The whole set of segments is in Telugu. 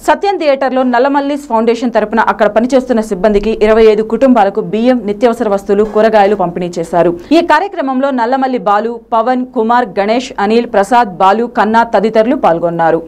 సత్యం థియేటర్లో నల్లమల్లిస్ ఫౌండేషన్ తరపున అక్కడ పనిచేస్తున్న సిబ్బందికి ఇరవై ఐదు కుటుంబాలకు బియ్యం నిత్యావసర వస్తువులు కూరగాయలు పంపిణీ చేశారు ఈ కార్యక్రమంలో నల్లమల్లి బాలు పవన్ కుమార్ గణేష్ అనిల్ ప్రసాద్ బాలు కన్నా తదితరులు పాల్గొన్నారు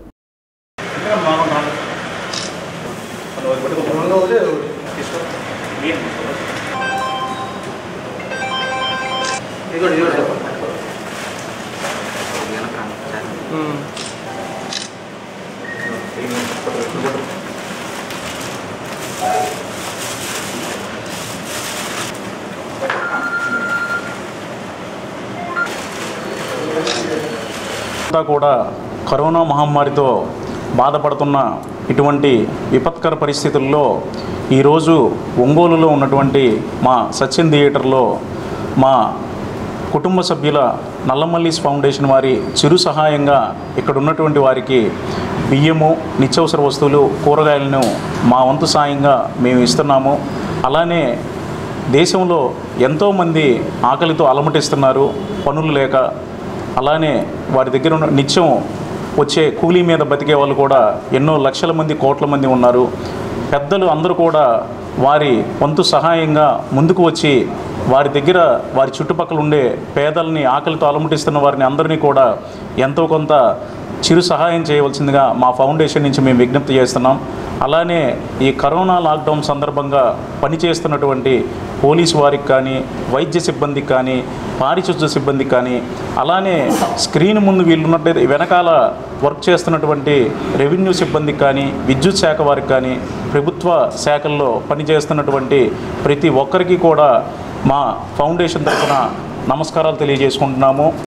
అంతా కూడా కరోనా మహమ్మారితో బాధపడుతున్న ఇటువంటి విపత్కర పరిస్థితుల్లో ఈరోజు ఒంగోలులో ఉన్నటువంటి మా సచిన్ థియేటర్లో మా కుటుంబ సభ్యుల నల్లమల్లీస్ ఫౌండేషన్ వారి చిరు సహాయంగా ఇక్కడ ఉన్నటువంటి వారికి బియ్యము నిత్యావసర వస్తువులు కూరగాయలను మా వంతు సాయంగా మేము ఇస్తున్నాము అలానే దేశంలో ఎంతోమంది ఆకలితో అలమటిస్తున్నారు పనులు లేక అలానే వారి దగ్గర ఉన్న నిత్యం వచ్చే కూలీ మీద బతికే వాళ్ళు కూడా ఎన్నో లక్షల మంది కోట్ల మంది ఉన్నారు పెద్దలు అందరూ కూడా వారి వంతు సహాయంగా ముందుకు వచ్చి వారి దగ్గర వారి చుట్టుపక్కల ఉండే పేదల్ని ఆకలితో అలమటిస్తున్న వారిని అందరినీ కూడా ఎంతో కొంత చిరు సహాయం చేయవలసిందిగా మా ఫౌండేషన్ నుంచి మేము విజ్ఞప్తి చేస్తున్నాం అలానే ఈ కరోనా లాక్డౌన్ సందర్భంగా పనిచేస్తున్నటువంటి పోలీసు వారికి కానీ వైద్య సిబ్బందికి కానీ పారిశుద్ధ్య సిబ్బందికి కానీ అలానే స్క్రీన్ ముందు వీళ్ళున్నట్లయితే వెనకాల వర్క్ చేస్తున్నటువంటి రెవెన్యూ సిబ్బందికి కానీ విద్యుత్ శాఖ వారికి కానీ ప్రభుత్వ శాఖల్లో పనిచేస్తున్నటువంటి ప్రతి ఒక్కరికి కూడా మా ఫౌండేషన్ తరఫున నమస్కారాలు తెలియజేసుకుంటున్నాము